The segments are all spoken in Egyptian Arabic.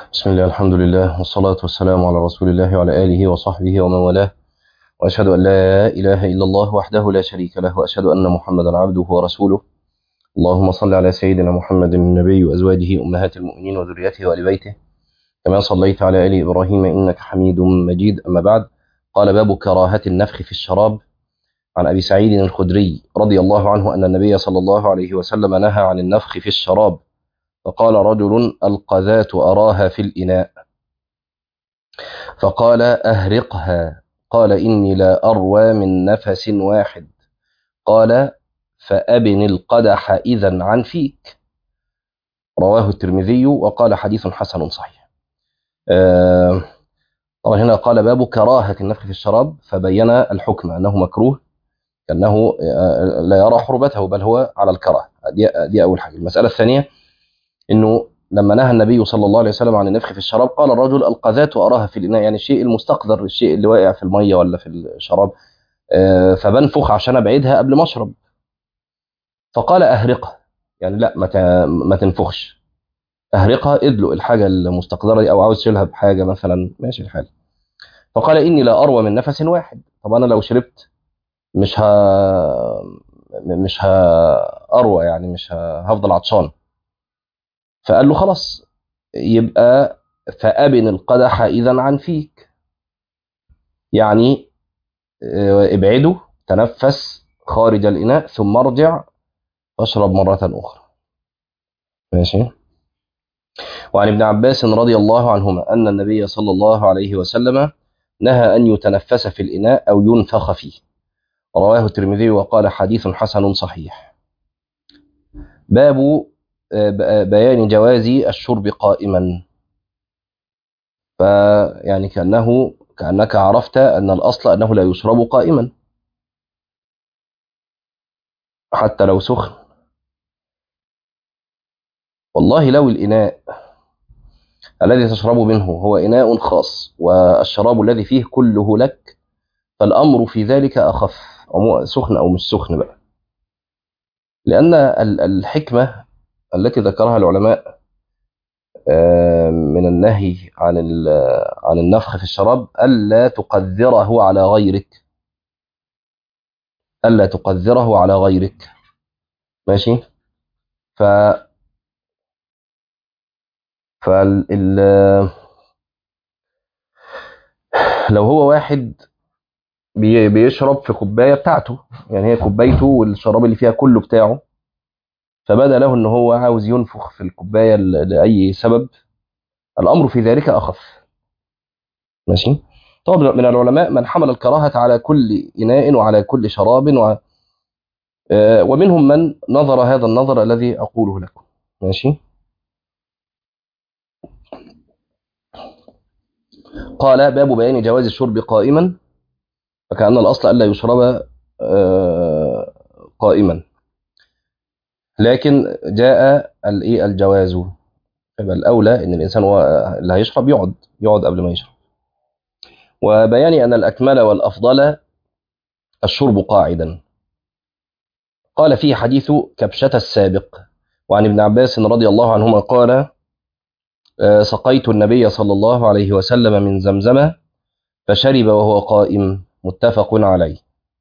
بسم الله الحمد لله والصلاة والسلام على رسول الله وعلى آله وصحبه ومن والاه وأشهد أن لا إله إلا الله وحده لا شريك له وأشهد أن محمدا عبده ورسوله اللهم صل على سيدنا محمد النبي وأزواجه أمهات المؤمنين وذريته وآل بيته كما صليت على آل إبراهيم إنك حميد مجيد أما بعد قال باب كراهة النفخ في الشراب عن أبي سعيد الخدري رضي الله عنه أن النبي صلى الله عليه وسلم نهى عن النفخ في الشراب فقال رجل القذاة أراها في الإناء فقال أهرقها قال إني لا أروى من نفس واحد قال فأبن القدح إذا عن فيك رواه الترمذي وقال حديث حسن صحيح آه طبعا هنا قال باب كراهة النفخ في الشراب فبين الحكم أنه مكروه كأنه لا يرى حرمته بل هو على الكراهة دي, دي أول حاجة المسألة الثانية انه لما نهى النبي صلى الله عليه وسلم عن النفخ في الشراب قال الرجل القذاة اراها في الاناء يعني الشيء المستقذر الشيء اللي واقع في الميه ولا في الشراب فبنفخ عشان ابعدها قبل ما اشرب فقال اهرقها يعني لا ما ما تنفخش اهرقها ادلق الحاجه المستقذره دي او عاوز تشيلها بحاجه مثلا ماشي الحال فقال اني لا اروى من نفس واحد طب انا لو شربت مش ها مش هاروى يعني مش هفضل عطشان فقال له خلاص يبقى فأبن القدح إذا عن فيك يعني ابعده تنفس خارج الإناء ثم ارجع اشرب مرة أخرى ماشي وعن ابن عباس رضي الله عنهما أن النبي صلى الله عليه وسلم نهى أن يتنفس في الإناء أو ينفخ فيه رواه الترمذي وقال حديث حسن صحيح باب بيان جواز الشرب قائما فيعني كأنه كأنك عرفت أن الأصل أنه لا يشرب قائما حتى لو سخن والله لو الإناء الذي تشرب منه هو إناء خاص والشراب الذي فيه كله لك فالأمر في ذلك أخف سخن أو مش سخن بقى لأن الحكمة التي ذكرها العلماء من النهي عن عن النفخ في الشراب ألا تقذره على غيرك ألا تقذره على غيرك ماشي ف فال لو هو واحد بيشرب في كوبايه بتاعته يعني هي كوبايته والشراب اللي فيها كله بتاعه فبدا له ان هو عاوز ينفخ في الكوبايه لاي سبب الامر في ذلك اخف ماشي طبعا من العلماء من حمل الكراهه على كل اناء وعلى كل شراب و... ومنهم من نظر هذا النظر الذي اقوله لكم ماشي قال باب بيان جواز الشرب قائما فكأن الأصل ألا يشرب قائما لكن جاء الايه الجواز يبقى الاولى ان الانسان هو اللي هيشرب يقعد يقعد قبل ما يشرب وبيان ان الاكمل والافضل الشرب قاعدا قال فيه حديث كبشة السابق وعن ابن عباس رضي الله عنهما قال سقيت النبي صلى الله عليه وسلم من زمزم فشرب وهو قائم متفق عليه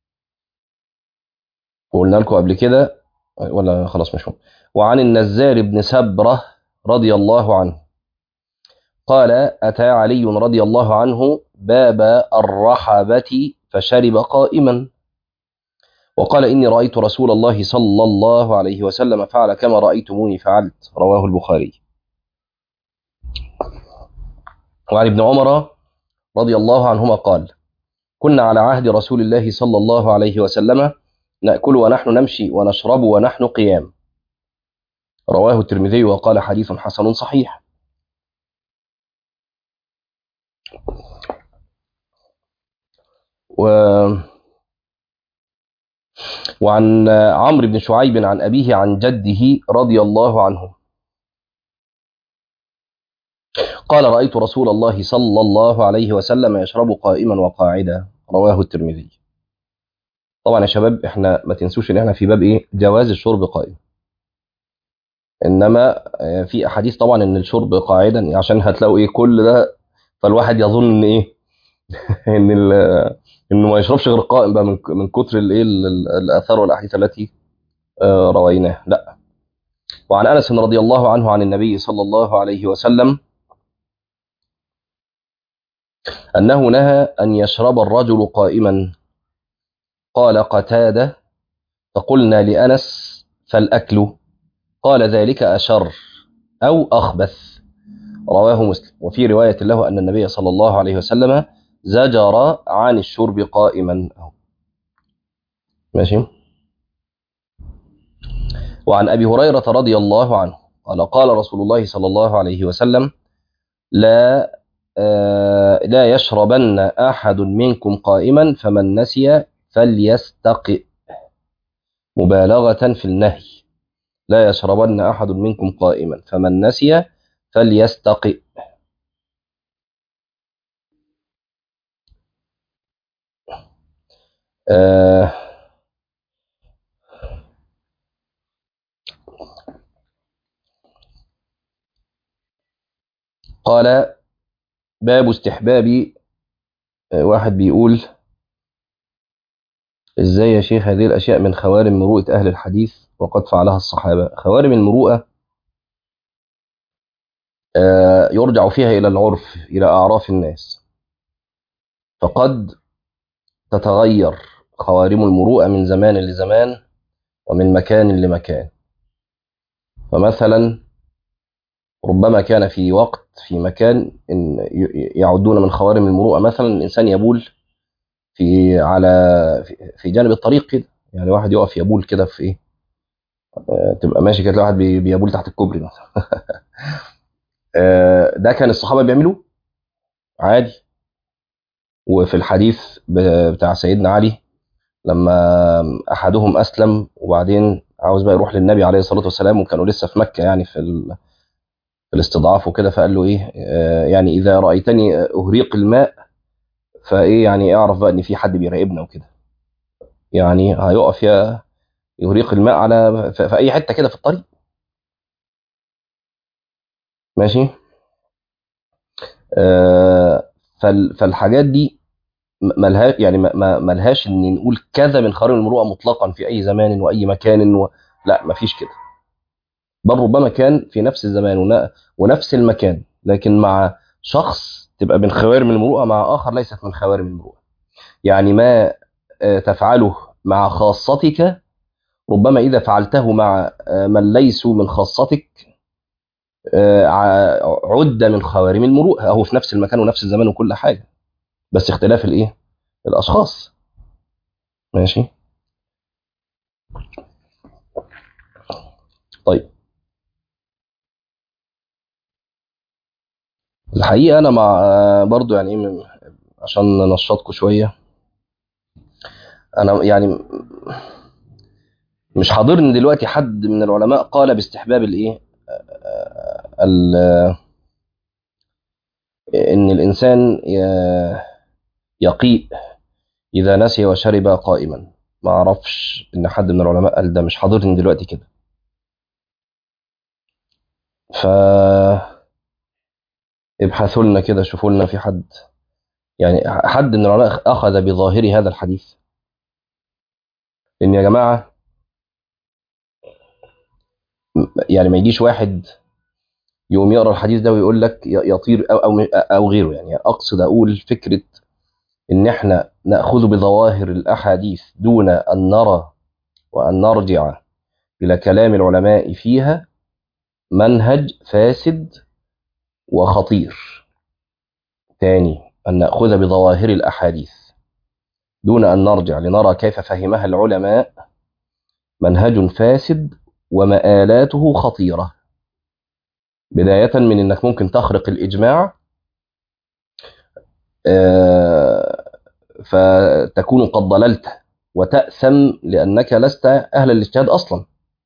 وقلنا لكم قبل كده ولا خلاص مش هم وعن النزار بن سبرة رضي الله عنه قال أتى علي رضي الله عنه باب الرحبة فشرب قائما وقال إني رأيت رسول الله صلى الله عليه وسلم فعل كما رأيتموني فعلت رواه البخاري وعن ابن عمر رضي الله عنهما قال كنا على عهد رسول الله صلى الله عليه وسلم نأكل ونحن نمشي ونشرب ونحن قيام رواه الترمذي وقال حديث حسن صحيح و وعن عمرو بن شعيب عن أبيه عن جده رضي الله عنه قال رأيت رسول الله صلى الله عليه وسلم يشرب قائما وقاعدا رواه الترمذي طبعا يا شباب احنا ما تنسوش ان احنا في باب ايه جواز الشرب قائم انما آه، في احاديث طبعا ان الشرب قاعدا عشان هتلاقوا ايه كل ده فالواحد يظن ان ايه ان ال- انه ما يشربش غير قائم بقى من من كتر الايه ال- ال- الاثار والاحاديث التي آه، رويناها لا وعن انس رضي الله عنه عن النبي صلى الله عليه وسلم انه نهى ان يشرب الرجل قائما قال قتاده فقلنا لانس فالاكل قال ذلك اشر او اخبث رواه مسلم وفي روايه له ان النبي صلى الله عليه وسلم زجر عن الشرب قائما أهو. ماشي وعن ابي هريره رضي الله عنه قال قال رسول الله صلى الله عليه وسلم لا آه لا يشربن احد منكم قائما فمن نسي فليستقئ مبالغه في النهي لا يشربن احد منكم قائما فمن نسي فليستقئ آه قال باب استحباب آه، واحد بيقول ازاي يا شيخ هذه الاشياء من خوارم مروءه اهل الحديث وقد فعلها الصحابه خوارم المروءه آه، يرجع فيها الى العرف الى اعراف الناس فقد تتغير خوارم المروءه من زمان لزمان ومن مكان لمكان فمثلا ربما كان في وقت في مكان إن ي- يعدون من خوارم المروءه مثلا الانسان يبول في على في- في جانب الطريق كده يعني واحد يقف يبول كده في ايه آه، تبقى ماشي كده تلاقي واحد بي- بيبول تحت الكوبري مثلا آه، ده كان الصحابه بيعملوه عادي وفي الحديث ب- بتاع سيدنا علي لما احدهم اسلم وبعدين عاوز بقى يروح للنبي عليه الصلاه والسلام وكانوا لسه في مكه يعني في ال- في الاستضعاف وكده فقال له ايه آه، يعني اذا رايتني اهريق الماء فايه يعني اعرف بقى ان في حد بيراقبنا وكده يعني هيقف يا يهريق الماء على في في اي حته كده في الطريق ماشي آه، فال- فالحاجات دي م- ملها يعني ما- ما- ملهاش ان نقول كذا من خوارم المروءه مطلقا في اي زمان واي مكان و... لا ما فيش كده بل ربما كان في نفس الزمان ون- ونفس المكان لكن مع شخص تبقى من خوارم المروءه مع اخر ليست من خوارم المروءه يعني ما آه، تفعله مع خاصتك ربما اذا فعلته مع آه، من ليسوا من خاصتك آه، ع- عد من خوارم المروءه هو في نفس المكان ونفس الزمان وكل حاجه بس اختلاف الايه الاشخاص ماشي طيب الحقيقه انا مع آه، برضو يعني ايه م- عشان ننشطكم شويه انا يعني مش حاضرني دلوقتي حد من العلماء قال باستحباب الايه آه، ال- ان الانسان ي- يقيء اذا نسي وشرب قائما ما اعرفش ان حد من العلماء قال ده مش حاضرني دلوقتي كده ف ابحثوا لنا كده شوفوا لنا في حد يعني حد من العلماء اخذ بظاهر هذا الحديث لان يا جماعه يعني ما يجيش واحد يقوم يقرا الحديث ده ويقول لك ي- يطير او او او غيره يعني اقصد اقول فكره ان احنا ناخذ بظواهر الاحاديث دون ان نرى وان نرجع الى كلام العلماء فيها منهج فاسد وخطير تاني ان ناخذ بظواهر الاحاديث دون ان نرجع لنرى كيف فهمها العلماء منهج فاسد ومآلاته خطيره بدايه من انك ممكن تخرق الاجماع آه، فتكون قد ضللت وتأثم لأنك لست أهل الاجتهاد أصلا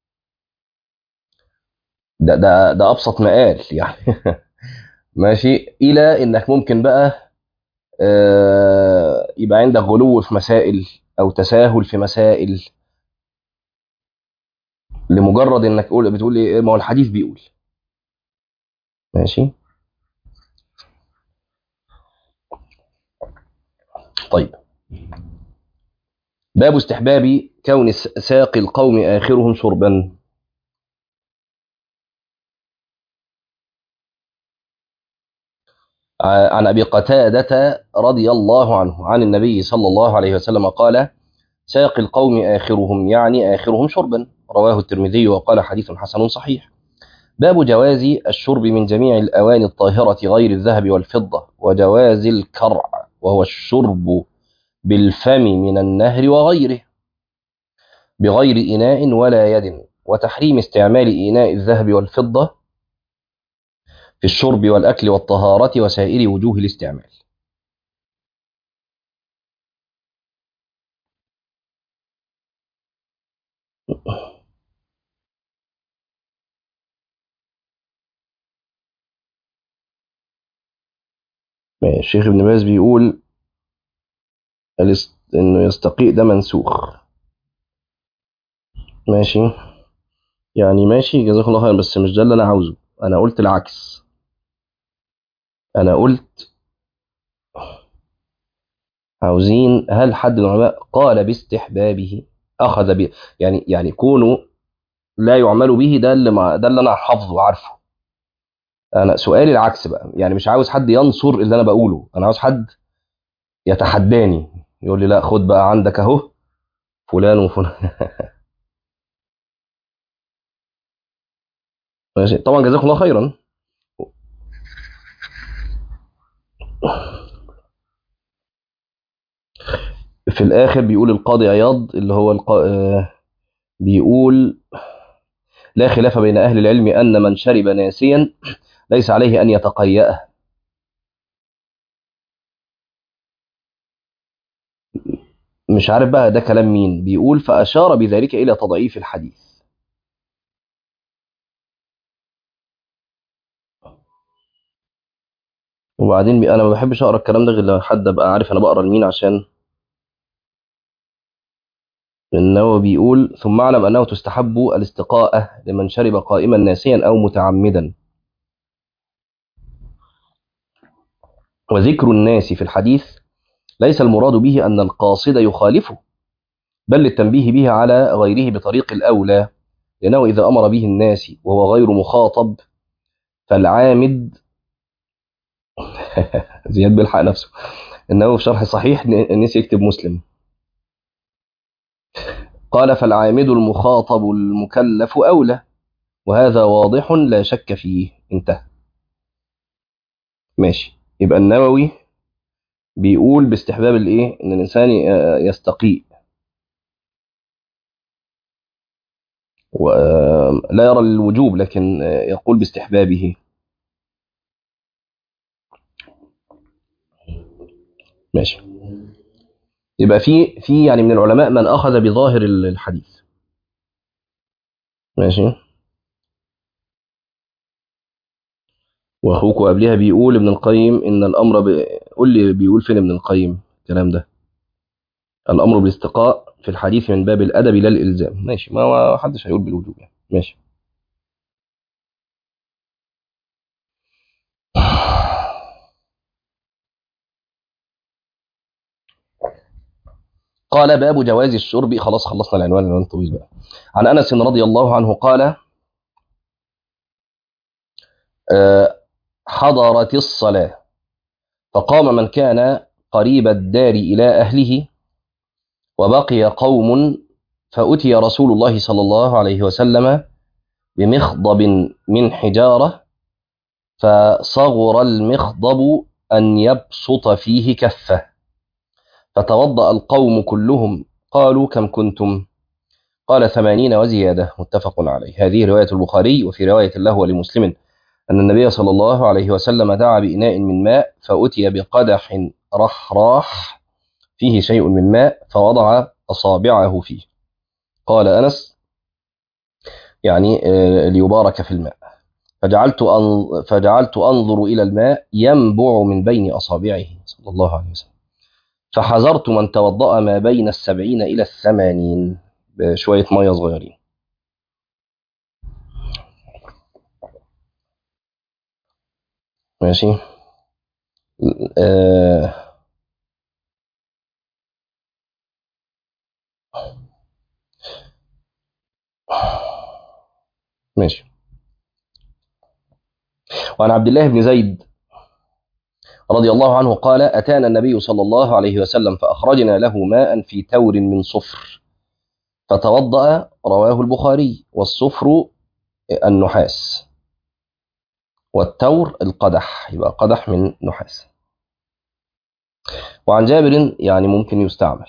ده ده ده أبسط مقال يعني ماشي إلى إنك ممكن بقى آه، يبقى عندك غلو في مسائل أو تساهل في مسائل لمجرد انك تقول بتقول ايه ما هو الحديث بيقول ماشي طيب باب استحباب كون ساقي القوم آخرهم شربا عن أبي قتادة رضي الله عنه عن النبي صلى الله عليه وسلم قال ساقي القوم آخرهم يعني آخرهم شربا رواه الترمذي وقال حديث حسن صحيح باب جواز الشرب من جميع الأواني الطاهرة غير الذهب والفضة وجواز الكرع وهو الشرب بالفم من النهر وغيره بغير إناء ولا يد وتحريم استعمال إناء الذهب والفضة في الشرب والأكل والطهارة وسائر وجوه الاستعمال الشيخ ابن باز بيقول انه يستقيء ده منسوخ ماشي يعني ماشي جزاك الله خير بس مش ده اللي انا عاوزه انا قلت العكس انا قلت عاوزين هل حد من العلماء قال باستحبابه اخذ به يعني يعني كونه لا يعمل به ده اللي ما ده اللي انا حافظه وعارفه انا سؤالي العكس بقى يعني مش عاوز حد ينصر اللي انا بقوله انا عاوز حد يتحداني يقول لي لا خد بقى عندك اهو فلان وفلان ماشي طبعا جزاكم الله خيرا في الاخر بيقول القاضي عياض اللي هو الق... بيقول لا خلاف بين اهل العلم ان من شرب ناسيا ليس عليه ان يتقيأه مش عارف بقى ده كلام مين بيقول فأشار بذلك إلى تضعيف الحديث وبعدين انا ما بحبش اقرا الكلام ده غير لما حد ابقى عارف انا بقرا لمين عشان النووي بيقول ثم اعلم انه تستحب الاستقاءة لمن شرب قائما ناسيا او متعمدا وذكر الناس في الحديث ليس المراد به ان القاصد يخالفه بل للتنبيه به على غيره بطريق الاولى لانه اذا امر به الناس وهو غير مخاطب فالعامد زياد بيلحق نفسه انه في شرح صحيح نسي يكتب مسلم قال فالعامد المخاطب المكلف اولى وهذا واضح لا شك فيه انتهى ماشي يبقى النووي بيقول باستحباب الايه ان الانسان يستقيء ولا يرى الوجوب لكن يقول باستحبابه ماشي يبقى في في يعني من العلماء من اخذ بظاهر الحديث ماشي واخوك قبلها بيقول ابن القيم ان الامر ب... قول لي بيقول فين ابن القيم الكلام ده الامر بالاستقاء في الحديث من باب الادب لا الالزام ماشي ما حدش هيقول بالوجوب يعني ماشي قال باب جواز الشرب خلاص خلصنا العنوان العنوان طويل بقى عن انس رضي الله عنه قال حضرت الصلاه فقام من كان قريب الدار الى اهله وبقي قوم فاتي رسول الله صلى الله عليه وسلم بمخضب من حجاره فصغر المخضب ان يبسط فيه كفه فتوضأ القوم كلهم قالوا كم كنتم قال ثمانين وزيادة متفق عليه هذه رواية البخاري وفي رواية له ولمسلم أن النبي صلى الله عليه وسلم دعا بإناء من ماء فأتي بقدح رحراح فيه شيء من ماء فوضع أصابعه فيه قال أنس يعني ليبارك في الماء فجعلت فجعلت أنظر إلى الماء ينبع من بين أصابعه صلى الله عليه وسلم فحذرت من توضأ ما بين السبعين إلى الثمانين بشوية مية صغيرين ماشي آه ماشي وعن عبد الله بن زيد رضي الله عنه قال أتانا النبي صلى الله عليه وسلم فأخرجنا له ماء في تور من صفر فتوضأ رواه البخاري والصفر النحاس والتور القدح يبقى قدح من نحاس وعن جابر يعني ممكن يستعمل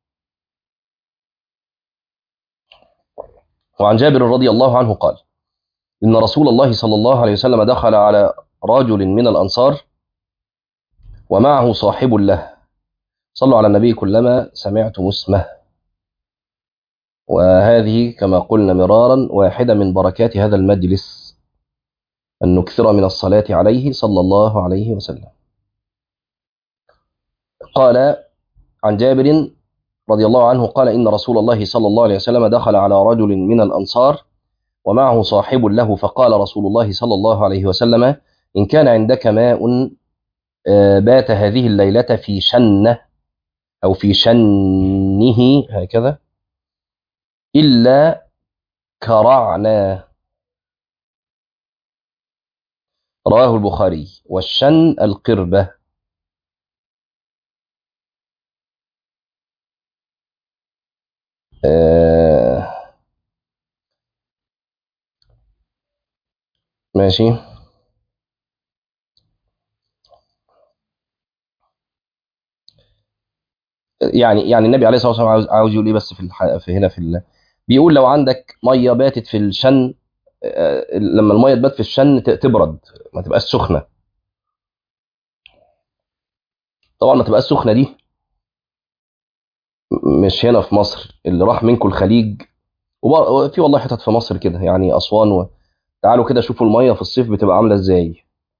وعن جابر رضي الله عنه قال إن رسول الله صلى الله عليه وسلم دخل على رجل من الأنصار ومعه صاحب له صلوا على النبي كلما سمعتم اسمه وهذه كما قلنا مرارا واحدة من بركات هذا المجلس أن نكثر من الصلاة عليه صلى الله عليه وسلم قال عن جابر رضي الله عنه قال إن رسول الله صلى الله عليه وسلم دخل على رجل من الأنصار ومعه صاحب له فقال رسول الله صلى الله عليه وسلم إن كان عندك ماء بات هذه الليلة في شنة أو في شنه هكذا إلا كرعنا رواه البخاري والشن القربة آه ماشي يعني يعني النبي عليه الصلاه والسلام عاوز عاوز يقول ايه بس في الح... في هنا في ال... بيقول لو عندك ميه باتت في الشن آه، لما الميه تبات في الشن ت- تبرد ما تبقاش سخنه طبعا ما تبقاش سخنه دي م- مش هنا في مصر اللي راح منكم الخليج وبر- وفي والله حتت في مصر كده يعني اسوان و... تعالوا كده شوفوا الميه في الصيف بتبقى عامله ازاي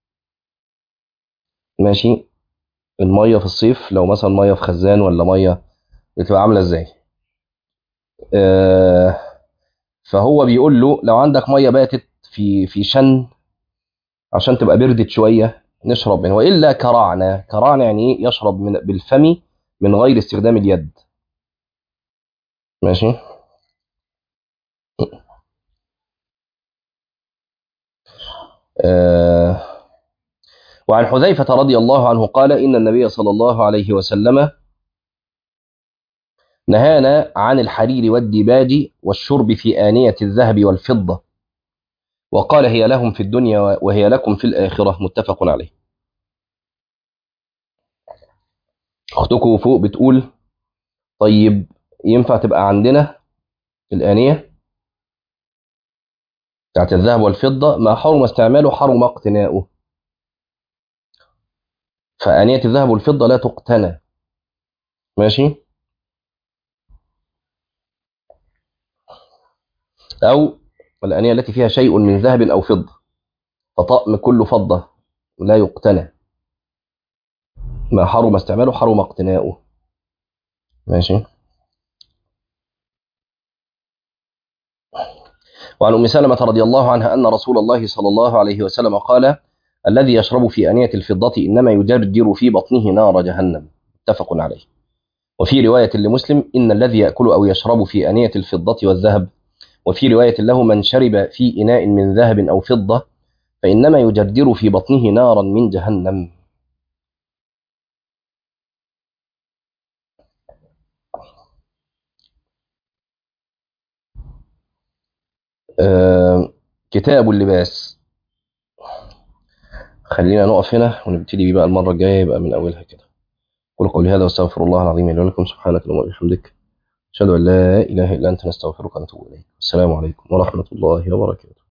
ماشي الميه في الصيف لو مثلا ميه في خزان ولا ميه بتبقى عامله ازاي آه فهو بيقول له لو عندك ميه باتت في في شن عشان تبقى بردت شويه نشرب منه والا كرعنا كرعنا يعني ايه يشرب من بالفم من غير استخدام اليد ماشي آه وعن حذيفة رضي الله عنه قال إن النبي صلى الله عليه وسلم نهانا عن الحرير والديباج والشرب في آنية الذهب والفضة وقال هي لهم في الدنيا وهي لكم في الآخرة متفق عليه أختكم فوق بتقول طيب ينفع تبقى عندنا الآنية بتاعت الذهب والفضة ما حرم استعماله حرم اقتناؤه فآنية الذهب والفضة لا تقتنى ماشي أو الآنية التي فيها شيء من ذهب أو فضة فطقم كله فضة لا يقتنى ما حرم استعماله حرم اقتناؤه ماشي وعن أم سلمة رضي الله عنها أن رسول الله صلى الله عليه وسلم قال الذي يشرب في آنية الفضة إنما يجرجر في بطنه نار جهنم متفق عليه وفي رواية لمسلم إن الذي يأكل أو يشرب في آنية الفضة والذهب وفي رواية له من شرب في إناء من ذهب أو فضة فإنما يجرجر في بطنه نارا من جهنم آه كتاب اللباس خلينا نقف هنا ونبتدي بيه بقى المرة الجاية يبقى من أولها كده قل قولي هذا واستغفر الله العظيم لي ولكم سبحانك اللهم وبحمدك أشهد أن لا إله إلا أنت نستغفرك ونتوب إليك السلام عليكم ورحمة الله وبركاته